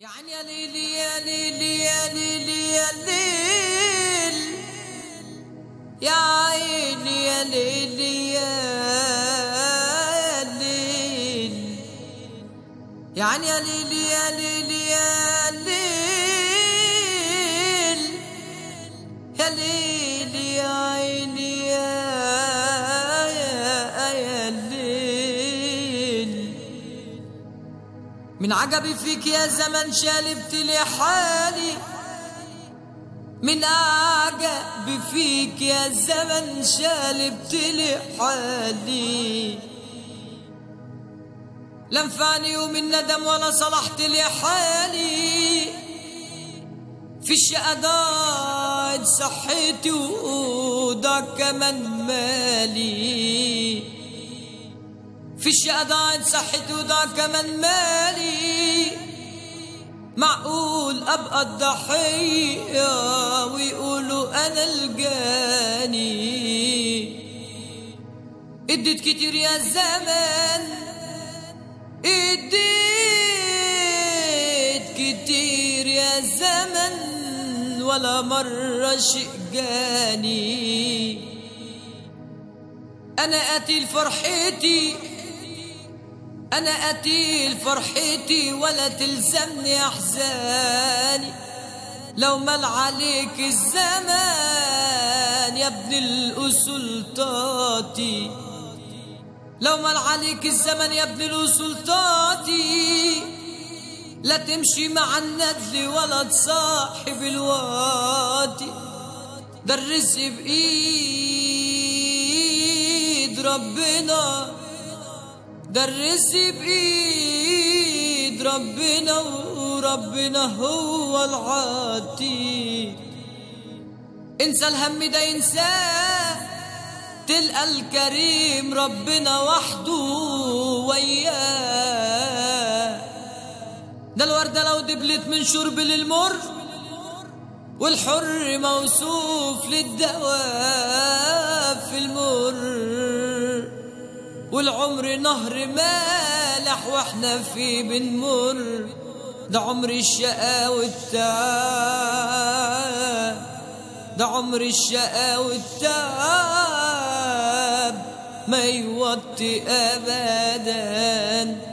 يعني يا ليلي يا ليلي يا ليلي يا ليل يا عيني يا ليلي يا ليل يعني يا ليلي يا ليلي يا ليل يا ليلي يا عيني يا يا يا ليل من عجبي فيك يا زمن شالبت لي حالي من عجبي فيك يا زمن شالبت لي حالي لا نفعني يوم الندم ولا صلحت لي حالي في الشقة ضاعت صحتي وضاع كمان مالي في الشقة ضاعت صحتي وضاع كمان مالي معقول أبقى الضحية ويقولوا أنا الجاني اديت كتير يا زمان اديت كتير يا زمن ولا مرة شيء جاني أنا قتيل فرحتي أنا قتيل فرحتي ولا تلزمني أحزاني لو مل عليك الزمان يا ابن الأصول طاطي لو مل عليك الزمن يا ابن الأصول طاطي لا تمشي مع الندل ولا تصاحب الوادي ده الرزق بإيد ربنا ده الرزق بإيد ربنا وربنا هو العاطي انسى الهم ده ينساه تلقى الكريم ربنا وحده وياه ده الوردة لو دبلت من شرب للمر والحر موصوف للدواء في المر والعمر نهر مالح واحنا فيه بنمر ده عمر الشقاء والتعب ده عمر الشقاء والتعب ما يوطي ابدا